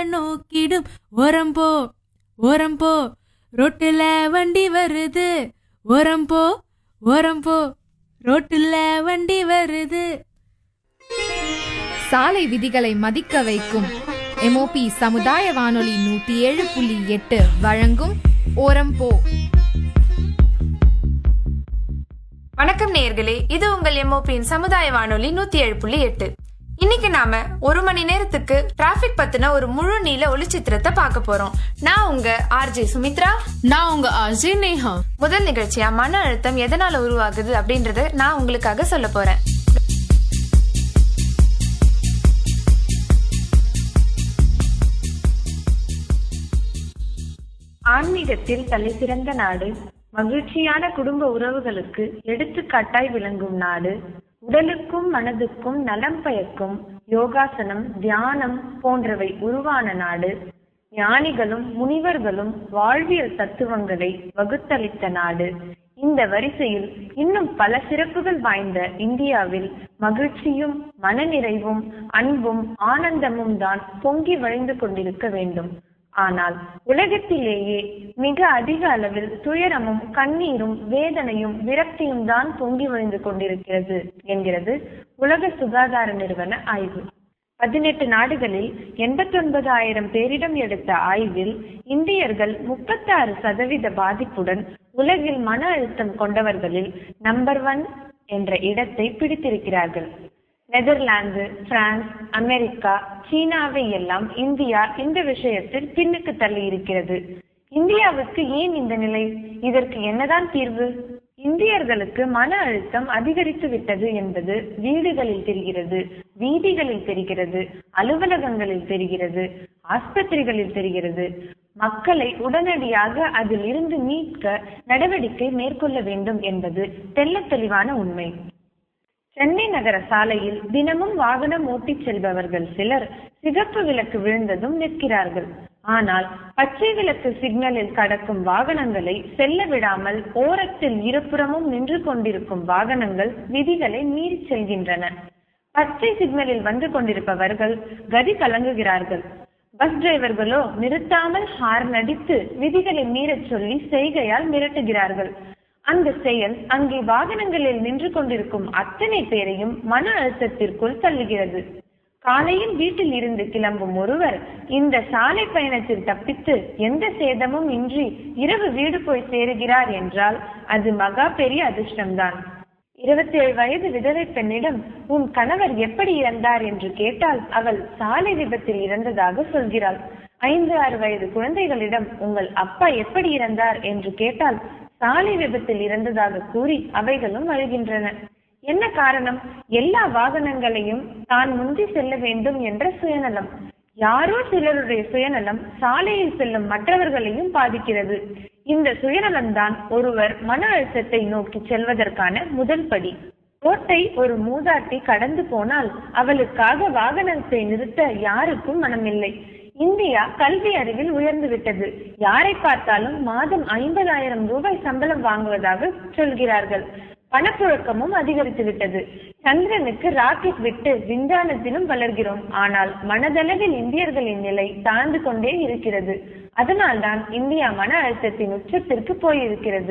நோக்கிடும் ஓரம் போ ஓரம் போ ரோட்டுல வண்டி வருது ஓரம் போ ஓரம் போ ரோட்டுல வண்டி வருது சாலை விதிகளை மதிக்க வைக்கும் எம்ஓபி சமுதாய வானொலி நூத்தி ஏழு புள்ளி எட்டு வழங்கும் ஓரம் போ வணக்கம் நேயர்களே இது உங்கள் எம்ஓபியின் சமுதாய வானொலி நூத்தி ஏழு புள்ளி எட்டு இன்னைக்கு நாம ஒரு மணி நேரத்துக்கு டிராபிக் பத்தின ஒரு முழு நீள ஒளிச்சித்திரத்தை பார்க்க போறோம் நான் உங்க ஆர்ஜே சுமித்ரா நான் உங்க அஜய் நேஹா முதல் நிகழ்ச்சியா மன அழுத்தம் எதனால உருவாகுது அப்படின்றத நான் உங்களுக்காக சொல்ல போறேன் ஆன்மீகத்தில் தலைசிறந்த நாடு மகிழ்ச்சியான குடும்ப உறவுகளுக்கு எடுத்துக்காட்டாய் விளங்கும் நாடு உடலுக்கும் மனதுக்கும் நலம் பயக்கும் யோகாசனம் தியானம் போன்றவை உருவான நாடு ஞானிகளும் முனிவர்களும் வாழ்வியல் தத்துவங்களை வகுத்தளித்த நாடு இந்த வரிசையில் இன்னும் பல சிறப்புகள் வாய்ந்த இந்தியாவில் மகிழ்ச்சியும் மனநிறைவும் அன்பும் ஆனந்தமும் தான் பொங்கி வழிந்து கொண்டிருக்க வேண்டும் ஆனால் உலகத்திலேயே மிக அதிக அளவில் துயரமும் கண்ணீரும் வேதனையும் விரக்தியும் தான் பொங்கி வழிந்து கொண்டிருக்கிறது என்கிறது உலக சுகாதார நிறுவன ஆய்வு பதினெட்டு நாடுகளில் எண்பத்தி ஆயிரம் பேரிடம் எடுத்த ஆய்வில் இந்தியர்கள் முப்பத்தாறு சதவீத பாதிப்புடன் உலகில் மன அழுத்தம் கொண்டவர்களில் நம்பர் ஒன் என்ற இடத்தை பிடித்திருக்கிறார்கள் நெதர்லாந்து பிரான்ஸ் அமெரிக்கா சீனாவை எல்லாம் இந்தியா இந்த விஷயத்தில் பின்னுக்கு தள்ளி இருக்கிறது இந்தியாவுக்கு ஏன் இந்த நிலை இதற்கு என்னதான் தீர்வு இந்தியர்களுக்கு மன அழுத்தம் அதிகரித்து விட்டது என்பது வீடுகளில் தெரிகிறது வீதிகளில் தெரிகிறது அலுவலகங்களில் தெரிகிறது ஆஸ்பத்திரிகளில் தெரிகிறது மக்களை உடனடியாக அதில் இருந்து மீட்க நடவடிக்கை மேற்கொள்ள வேண்டும் என்பது தெள்ளத் தெளிவான உண்மை சென்னை நகர சாலையில் தினமும் வாகனம் ஓட்டிச் செல்பவர்கள் சிலர் சிகப்பு விளக்கு விழுந்ததும் நிற்கிறார்கள் ஆனால் பச்சை விளக்கு சிக்னலில் கடக்கும் வாகனங்களை செல்ல விடாமல் ஓரத்தில் இருபுறமும் நின்று கொண்டிருக்கும் வாகனங்கள் விதிகளை மீறி செல்கின்றன பச்சை சிக்னலில் வந்து கொண்டிருப்பவர்கள் கதி கலங்குகிறார்கள் பஸ் டிரைவர்களோ நிறுத்தாமல் ஹார்ன் அடித்து விதிகளை மீறச் சொல்லி செய்கையால் மிரட்டுகிறார்கள் அந்த செயல் அங்கே வாகனங்களில் நின்று கொண்டிருக்கும் அத்தனை பேரையும் மன அழுத்தத்திற்குள் தள்ளுகிறது காலையில் வீட்டில் இருந்து கிளம்பும் ஒருவர் இந்த சாலை பயணத்தில் தப்பித்து எந்த சேதமும் இன்றி இரவு வீடு போய் சேருகிறார் என்றால் அது மகா பெரிய அதிர்ஷ்டம்தான் இருபத்தி ஏழு வயது விதவை பெண்ணிடம் உன் கணவர் எப்படி இறந்தார் என்று கேட்டால் அவள் சாலை விபத்தில் இறந்ததாக சொல்கிறாள் ஐந்து ஆறு வயது குழந்தைகளிடம் உங்கள் அப்பா எப்படி இறந்தார் என்று கேட்டால் சாலை விபத்தில் இறந்ததாக கூறி அவைகளும் அழுகின்றன என்ன காரணம் எல்லா வாகனங்களையும் தான் முந்தி செல்ல வேண்டும் என்ற சுயநலம் யாரோ சிலருடைய சுயநலம் சாலையில் செல்லும் மற்றவர்களையும் பாதிக்கிறது இந்த சுயநலம்தான் ஒருவர் மன அழுத்தத்தை நோக்கி செல்வதற்கான முதல் படி ரோட்டை ஒரு மூதாட்டி கடந்து போனால் அவளுக்காக வாகனத்தை நிறுத்த யாருக்கும் மனமில்லை இந்தியா கல்வி அறிவில் உயர்ந்து விட்டது யாரை பார்த்தாலும் மாதம் ஐம்பதாயிரம் ரூபாய் சம்பளம் வாங்குவதாக சொல்கிறார்கள் பணப்புழக்கமும் அதிகரித்து விட்டது சந்திரனுக்கு ராக்கெட் விட்டு விஞ்ஞானத்திலும் வளர்கிறோம் ஆனால் மனதளவில் இந்தியர்களின் நிலை தாழ்ந்து கொண்டே இருக்கிறது அதனால்தான் இந்தியா மன அழுத்தத்தின் உச்சத்திற்கு போயிருக்கிறது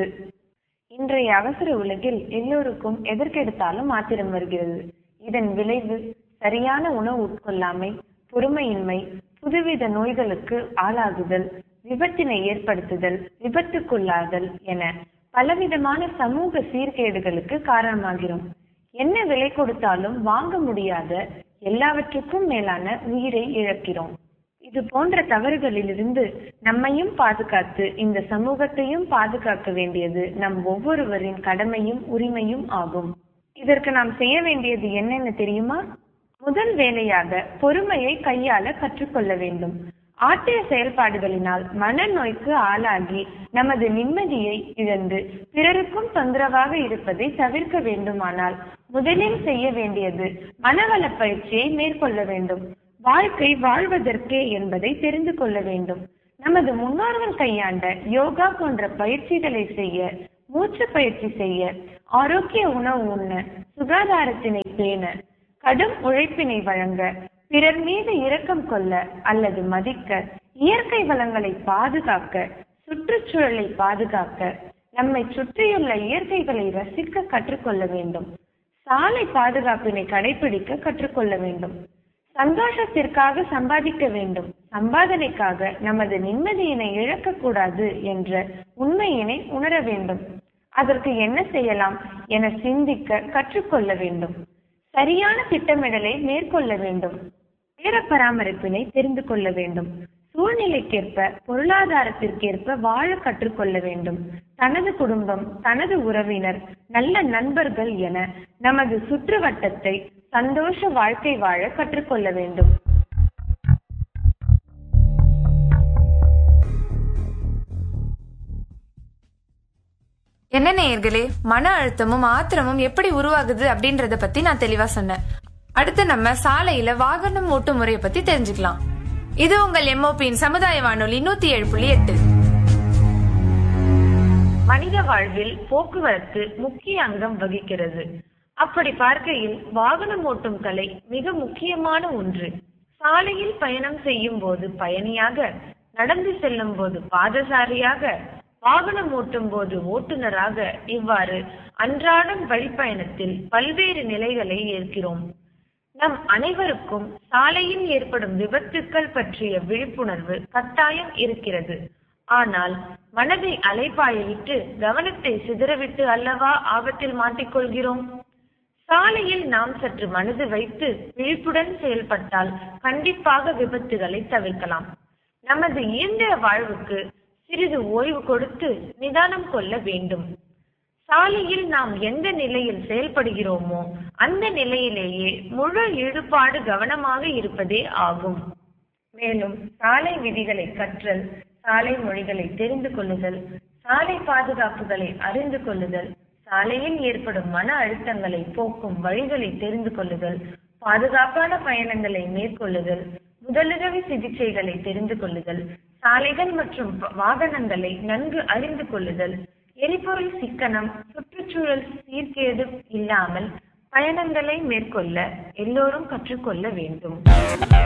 இன்றைய அவசர உலகில் எல்லோருக்கும் எதற்கெடுத்தாலும் ஆத்திரம் வருகிறது இதன் விளைவு சரியான உணவு உட்கொள்ளாமை பொறுமையின்மை புதுவித நோய்களுக்கு ஆளாகுதல் விபத்தினை ஏற்படுத்துதல் விபத்துக்குள்ளாதல் என பலவிதமான சமூக சீர்கேடுகளுக்கு காரணமாகிறோம் என்ன விலை கொடுத்தாலும் வாங்க முடியாத எல்லாவற்றுக்கும் மேலான உயிரை இழக்கிறோம் இது போன்ற தவறுகளிலிருந்து நம்மையும் பாதுகாத்து இந்த சமூகத்தையும் பாதுகாக்க வேண்டியது நம் ஒவ்வொருவரின் கடமையும் உரிமையும் ஆகும் இதற்கு நாம் செய்ய வேண்டியது என்னென்ன தெரியுமா முதல் வேலையாக பொறுமையை கையாள கற்றுக்கொள்ள வேண்டும் ஆற்றிய செயல்பாடுகளினால் மனநோய்க்கு ஆளாகி நமது நிம்மதியை இழந்து பிறருக்கும் தொந்தரவாக இருப்பதை தவிர்க்க வேண்டுமானால் முதலில் செய்ய வேண்டியது மனவள பயிற்சியை மேற்கொள்ள வேண்டும் வாழ்க்கை வாழ்வதற்கே என்பதை தெரிந்து கொள்ள வேண்டும் நமது முன்னோர்கள் கையாண்ட யோகா போன்ற பயிற்சிகளை செய்ய மூச்சு பயிற்சி செய்ய ஆரோக்கிய உணவு உண்ண சுகாதாரத்தினை பேண கடும் உழைப்பினை வழங்க பிறர் மீது இரக்கம் கொள்ள அல்லது மதிக்க இயற்கை வளங்களை பாதுகாக்க சுற்றுச்சூழலை பாதுகாக்க நம்மை சுற்றியுள்ள இயற்கைகளை ரசிக்க கற்றுக்கொள்ள வேண்டும் சாலை பாதுகாப்பினை கடைபிடிக்க கற்றுக்கொள்ள வேண்டும் சந்தோஷத்திற்காக சம்பாதிக்க வேண்டும் சம்பாதனைக்காக நமது நிம்மதியினை இழக்கக்கூடாது என்ற உண்மையினை உணர வேண்டும் அதற்கு என்ன செய்யலாம் என சிந்திக்க கற்றுக்கொள்ள வேண்டும் சரியான திட்டமிடலை மேற்கொள்ள வேண்டும் நேர பராமரிப்பினை தெரிந்து கொள்ள வேண்டும் சூழ்நிலைக்கேற்ப பொருளாதாரத்திற்கேற்ப வாழ கற்றுக்கொள்ள வேண்டும் தனது குடும்பம் தனது உறவினர் நல்ல நண்பர்கள் என நமது சுற்றுவட்டத்தை சந்தோஷ வாழ்க்கை வாழ கற்றுக்கொள்ள வேண்டும் என்ன நேயர்களே மன அழுத்தமும் ஆத்திரமும் எப்படி உருவாகுது அப்படின்றத பத்தி நான் தெளிவா சொன்னேன் அடுத்து நம்ம சாலையில வாகனம் ஓட்டும் முறையை பத்தி தெரிஞ்சுக்கலாம் இது உங்கள் எம்ஓபியின் சமுதாய வானொலி நூத்தி ஏழு புள்ளி எட்டு மனித வாழ்வில் போக்குவரத்து முக்கிய அங்கம் வகிக்கிறது அப்படி பார்க்கையில் வாகனம் ஓட்டும் கலை மிக முக்கியமான ஒன்று சாலையில் பயணம் செய்யும் போது பயணியாக நடந்து செல்லும் போது பாதசாரியாக வாகனம் ஓட்டும் போது ஓட்டுநராக இவ்வாறு அன்றாடம் வழிப்பயணத்தில் பல்வேறு நிலைகளை ஏற்கிறோம் நம் அனைவருக்கும் சாலையில் ஏற்படும் விபத்துக்கள் பற்றிய விழிப்புணர்வு கட்டாயம் இருக்கிறது ஆனால் மனதை அலைப்பாய விட்டு கவனத்தை சிதறவிட்டு அல்லவா ஆபத்தில் மாட்டிக்கொள்கிறோம் சாலையில் நாம் சற்று மனது வைத்து விழிப்புடன் செயல்பட்டால் கண்டிப்பாக விபத்துகளை தவிர்க்கலாம் நமது இயந்திர வாழ்வுக்கு சிறிது ஓய்வு கொடுத்து நிதானம் கொள்ள வேண்டும் சாலையில் நாம் எந்த நிலையில் செயல்படுகிறோமோ அந்த நிலையிலேயே முழு ஈடுபாடு கவனமாக இருப்பதே ஆகும் மேலும் சாலை விதிகளை கற்றல் சாலை மொழிகளை தெரிந்து கொள்ளுதல் சாலை பாதுகாப்புகளை அறிந்து கொள்ளுதல் சாலையில் ஏற்படும் மன அழுத்தங்களை போக்கும் வழிகளை தெரிந்து கொள்ளுதல் பாதுகாப்பான பயணங்களை மேற்கொள்ளுதல் முதலுதவி சிகிச்சைகளை தெரிந்து கொள்ளுதல் சாலைகள் மற்றும் வாகனங்களை நன்கு அறிந்து கொள்ளுதல் எரிபொருள் சிக்கனம் சுற்றுச்சூழல் சீர்கேடு இல்லாமல் பயணங்களை மேற்கொள்ள எல்லோரும் கற்றுக்கொள்ள வேண்டும்